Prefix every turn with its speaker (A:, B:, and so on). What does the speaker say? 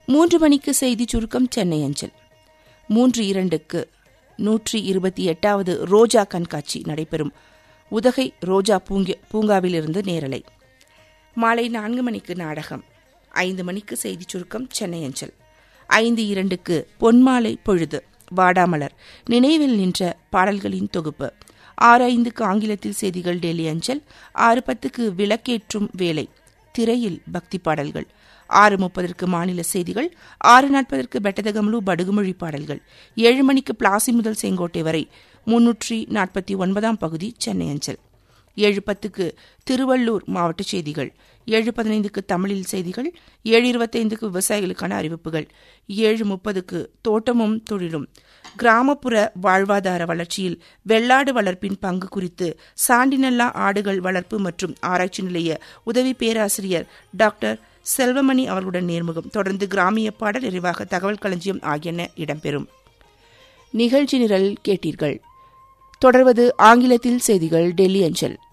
A: மூன்று மணிக்கு செய்தி சுருக்கம் சென்னை அஞ்சல் மூன்று இரண்டுக்கு நூற்றி இருபத்தி எட்டாவது ரோஜா கண்காட்சி நடைபெறும் உதகை ரோஜா பூங்க பூங்காவிலிருந்து நேரலை மாலை நான்கு மணிக்கு நாடகம் ஐந்து மணிக்கு செய்தி சுருக்கம் சென்னை அஞ்சல் ஐந்து இரண்டுக்கு பொன்மாலை பொழுது வாடாமலர் நினைவில் நின்ற பாடல்களின் தொகுப்பு ஆறு ஐந்துக்கு ஆங்கிலத்தில் செய்திகள் டெல்லி அஞ்சல் ஆறு பத்துக்கு விளக்கேற்றும் வேலை திரையில் பக்தி பாடல்கள் ஆறு முப்பதற்கு மாநில செய்திகள் ஆறு நாற்பதற்கு பெட்டதகம்லு படுகுமொழி பாடல்கள் ஏழு மணிக்கு பிளாசி முதல் செங்கோட்டை வரை முன்னூற்றி நாற்பத்தி ஒன்பதாம் பகுதி சென்னை அஞ்சல் ஏழு பத்துக்கு திருவள்ளூர் மாவட்ட செய்திகள் ஏழு பதினைந்துக்கு தமிழில் செய்திகள் ஏழு இருபத்தைந்துக்கு விவசாயிகளுக்கான அறிவிப்புகள் ஏழு முப்பதுக்கு தோட்டமும் தொழிலும் கிராமப்புற வாழ்வாதார வளர்ச்சியில் வெள்ளாடு வளர்ப்பின் பங்கு குறித்து சாண்டினல்லா ஆடுகள் வளர்ப்பு மற்றும் ஆராய்ச்சி நிலைய உதவி பேராசிரியர் டாக்டர் செல்வமணி அவர்களுடன் நேர்முகம் தொடர்ந்து கிராமிய பாடல் நிறைவாக தகவல் களஞ்சியம் ஆகியன இடம்பெறும் நிகழ்ச்சி நிரல் கேட்டீர்கள் தொடர்வது ஆங்கிலத்தில் செய்திகள் டெல்லி அஞ்சல்